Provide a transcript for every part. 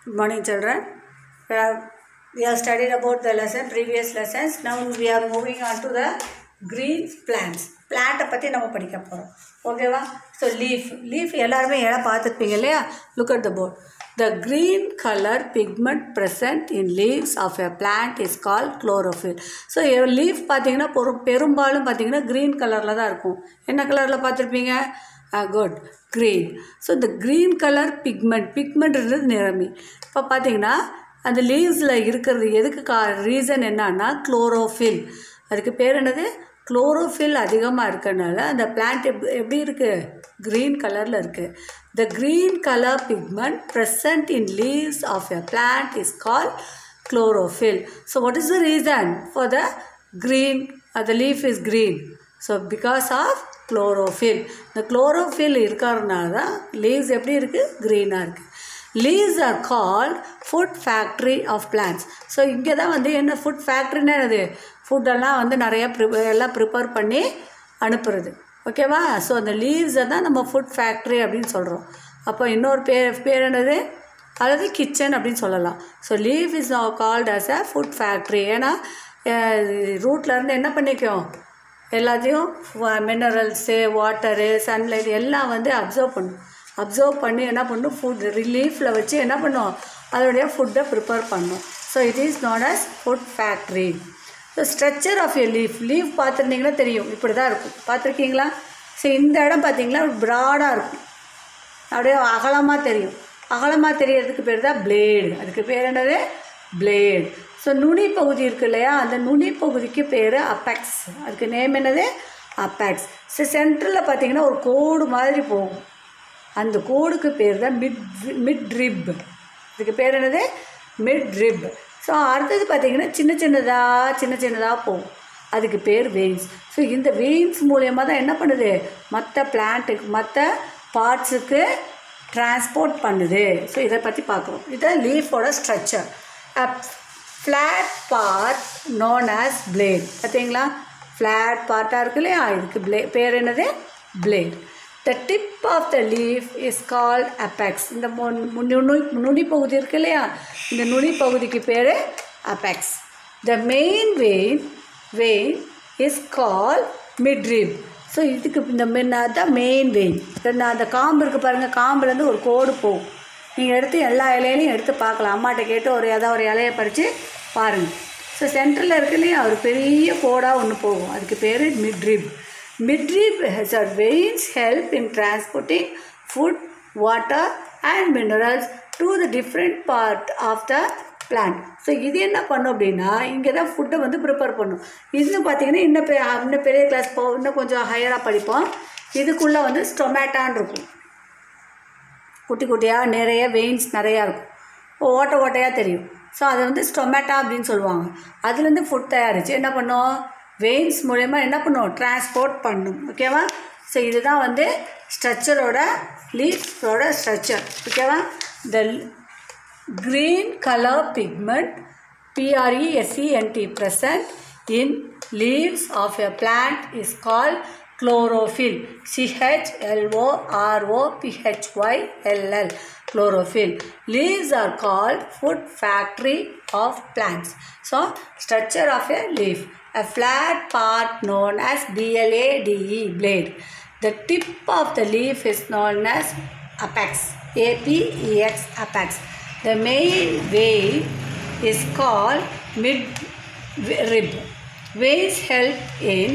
Good morning, children. We have, we have studied about the lesson, previous lessons. Now we are moving on to the green plants. பிளான்ட்டை பற்றி நம்ம படிக்க போகிறோம் ஓகேவா so leaf leaf எல்லாருமே இடம் பார்த்துருப்பீங்க இல்லையா look at the board the green colour pigment present in leaves of a plant is called chlorophyll so leaf பார்த்தீங்கன்னா பெரும் பெரும்பாலும் பார்த்தீங்கன்னா க்ரீன் கலரில் தான் இருக்கும் என்ன கலரில் பார்த்துருப்பீங்க குட் க்ரீன் ஸோ இந்த க்ரீன் கலர் பிக்மெண்ட் பிக்மெண்ட்ன்றது நிறமி இப்போ பார்த்தீங்கன்னா அந்த லீவ்ஸில் இருக்கிறது எதுக்கு கா ரீசன் என்னன்னா குளோரோஃபில் அதுக்கு பேர் என்னது குளோரோஃபில் அதிகமாக இருக்கறனால அந்த பிளான்ட் எப் எப்படி இருக்குது க்ரீன் கலரில் இருக்குது the green colour pigment present in leaves of a plant is called chlorophyll so what is the reason for the green uh, the leaf is green so because of chlorophyll இந்த chlorophyll இருக்கிறதுனால தான் leaves எப்படி இருக்குது க்ரீனாக இருக்குது leaves are called food factory of plants so இங்கே தான் வந்து என்ன ஃபுட் ஃபேக்ட்ரின்னா என்னது ஃபுட்டெல்லாம் வந்து நிறையா ப்ரிப்ப எல்லாம் ப்ரிப்பேர் பண்ணி அனுப்புறது ஓகேவா ஸோ அந்த லீவ்ஸை தான் நம்ம ஃபுட் ஃபேக்ட்ரி அப்படின்னு சொல்கிறோம் அப்போ இன்னொரு பேர் பேர் என்னது அல்லது கிச்சன் அப்படின்னு சொல்லலாம் so leaf is called as a food factory ஏன்னா ரூட்லேருந்து என்ன பண்ணிக்கும் எல்லாத்தையும் மினரல்ஸு வாட்டரு சன்லைட் எல்லாம் வந்து அப்சர்வ் பண்ணும் அப்சர்வ் பண்ணி என்ன பண்ணும் ஃபுட் ரிலீஃபில் வச்சு என்ன பண்ணும் அதோடைய ஃபுட்டை ப்ரிப்பேர் பண்ணும் so it is not as food factory so structure of a leaf leaf பார்த்துருந்தீங்கன்னா தெரியும் இப்படி தான் இருக்கும் பார்த்துருக்கீங்களா ஸோ இந்த இடம் பார்த்தீங்களா ப்ராடாக இருக்கும் அப்படியே அகலமாக தெரியும் அகலமாக தெரியறதுக்கு பேர் தான் பிளேடு அதுக்கு பேர் என்னது பிளேடு ஸோ நுனி பகுதி இருக்கு இல்லையா அந்த நுனி பகுதிக்கு பேர் அப்பேக்ஸ் அதுக்கு நேம் என்னது அப்பேக்ஸ் ஸோ சென்டரில் பார்த்தீங்கன்னா ஒரு கோடு மாதிரி போகும் அந்த கோடுக்கு பேர் தான் மிட் மிட் ரிப் இதுக்கு பேர் என்னது மிட் ரிப் ஸோ அடுத்தது பார்த்தீங்கன்னா சின்ன சின்னதாக சின்ன சின்னதாக போகும் அதுக்கு பேர் வெயின்ஸ் ஸோ இந்த வெயின்ஸ் மூலயமா தான் என்ன பண்ணுது மற்ற பிளான்ட்டுக்கு மற்ற பார்ட்ஸுக்கு டிரான்ஸ்போர்ட் பண்ணுது ஸோ இதை பற்றி பார்க்குறோம் இதான் லீஃபோட structure flat part known as blade பார்த்தீங்களா ஃப்ளாட் பார்ட்டாக இருக்கு இல்லையா இதுக்கு பிளே பேர் என்னது blade the tip of the leaf is called apex இந்த நுனி நுனி பகுதி இருக்கு இல்லையா இந்த நுனி பகுதிக்கு பேர் apex the main vein vein is call midrib so இதுக்கு இந்த மென் அதுதான் மெயின் வெயின் ரெண்டு அந்த காம்பு இருக்குது பாருங்கள் காம்புலேருந்து ஒரு கோடு போகும் நீங்கள் எடுத்து எல்லா இலையிலையும் எடுத்து பார்க்கலாம் அம்மாட்ட கேட்டு ஒரு ஏதாவது ஒரு இலையை பறித்து பாருங்கள் ஸோ சென்டரில் இருக்கு இல்லையா ஒரு பெரிய கோடாக ஒன்று போகும் அதுக்கு பேர் midrib Midrib has a veins help in transporting food, water and minerals to the different part of the plant. So இது என்ன பண்ணும் அப்படின்னா இங்கே தான் ஃபுட்டை வந்து ப்ரிப்பேர் பண்ணும் இது பார்த்தீங்கன்னா இன்னும் பெ இன்னும் பெரிய கிளாஸ் போ இன்னும் கொஞ்சம் ஹையராக படிப்போம் இதுக்குள்ளே வந்து ஸ்டொமேட்டான் இருக்கும் குட்டி குட்டியாக நிறைய வெயின்ஸ் நிறையா இருக்கும் ஓட்ட ஓட்டையாக தெரியும் ஸோ அதை வந்து ஸ்டொமேட்டா அப்படின்னு சொல்லுவாங்க அதுலேருந்து ஃபுட் தயாரிச்சு என்ன பண்ணும் வெயின்ஸ் மூலயமா என்ன பண்ணும் டிரான்ஸ்போர்ட் பண்ணும் ஓகேவா ஸோ இதுதான் வந்து ஸ்ட்ரக்சரோட லீஃபோட ஸ்ட்ரக்சர் ஓகேவா த green colour pigment பிஆர்இஎஸ்சிஎன்டி present in leaves of a plant is call chlorophyll c-h-l-o-r-o-p-h-y-l-l chlorophyll leaves are called food factory of plants so structure of a leaf a flat part known as blade blade the tip of the leaf is known as apex apex apex the main vein is called mid rib veins help in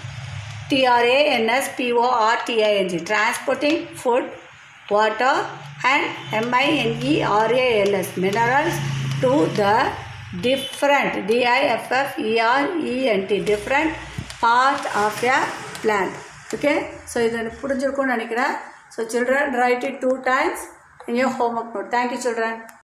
T-R-A-N-S-P-O-R-T-I-N-G transporting food, water and M-I-N-E-R-A-L-S minerals to the different D-I-F-F-E-R-E-N-T different part of a plant. Okay, so இது புரிஞ்சிருக்கும்னு நினைக்கிறேன் so children write it two times in your homework note thank you children